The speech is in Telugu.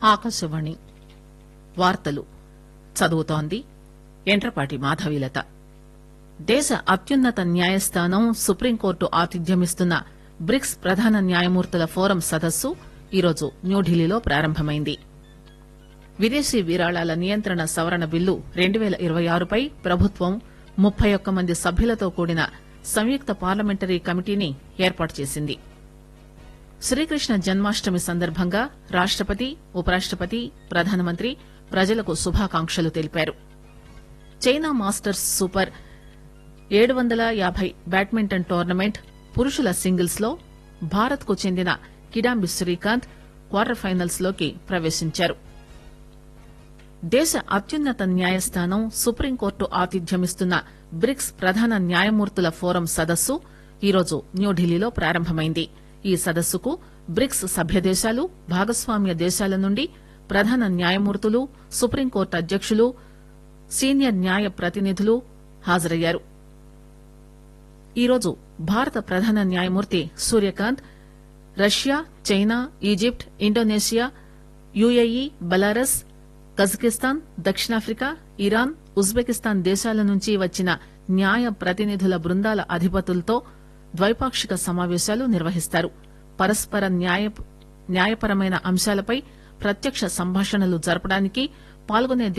ఆకాశవాణి వార్తలు చదువుతోంది ఎంట్రపాటి మాధవీలత దేశ అత్యున్నత న్యాయస్థానం సుప్రీంకోర్టు ఆతిథ్యమిస్తున్న బ్రిక్స్ ప్రధాన న్యాయమూర్తుల ఫోరం సదస్సు ఈరోజు న్యూఢిల్లీలో ప్రారంభమైంది విదేశీ విరాళాల నియంత్రణ సవరణ బిల్లు రెండు పేల ఇరవై ఆరుపై ప్రభుత్వం ముప్పై ఒక్క మంది సభ్యులతో కూడిన సంయుక్త పార్లమెంటరీ కమిటీని ఏర్పాటు చేసింది శ్రీకృష్ణ జన్మాష్టమి సందర్భంగా రాష్టపతి ఉపరాష్టపతి ప్రధానమంత్రి ప్రజలకు శుభాకాంక్షలు తెలిపారు చైనా మాస్టర్స్ సూపర్ ఏడు వందల యాభై బ్యాడ్మింటన్ టోర్నమెంట్ పురుషుల సింగిల్స్ లో భారత్ కు చెందిన కిడాంబి శ్రీకాంత్ క్వార్టర్ ఫైనల్స్ లోకి ప్రవేశించారు దేశ అత్యున్నత న్యాయస్థానం సుప్రీంకోర్టు ఆతిథ్యమిస్తున్న బ్రిక్స్ ప్రధాన న్యాయమూర్తుల ఫోరం సదస్సు ఈరోజు న్యూఢిల్లీలో ప్రారంభమైంది ఈ సదస్సుకు బ్రిక్స్ సభ్యదేశాలు భాగస్వామ్య దేశాల నుండి ప్రధాన న్యాయమూర్తులు సుప్రీంకోర్టు అధ్యకులు సీనియర్ న్యాయ ప్రతినిధులు హాజరయ్యారు ఈరోజు భారత ప్రధాన న్యాయమూర్తి Suryakant Russia China Egypt Indonesia UAE Belarus Kazakhstan దక్షిణాఫ్రికా ఇరాన్ ఉజ్బెకిస్తాన్ దేశాల నుంచి వచ్చిన న్యాయ ప్రతినిధుల బృందాల అధిపతులతో ద్వైపాక్షిక సమావేశాలు నిర్వహిస్తారు పరస్పర న్యాయ న్యాయపరమైన అంశాలపై ప్రత్యక్ష సంభాషణలు జరపడానికి పాల్గొనే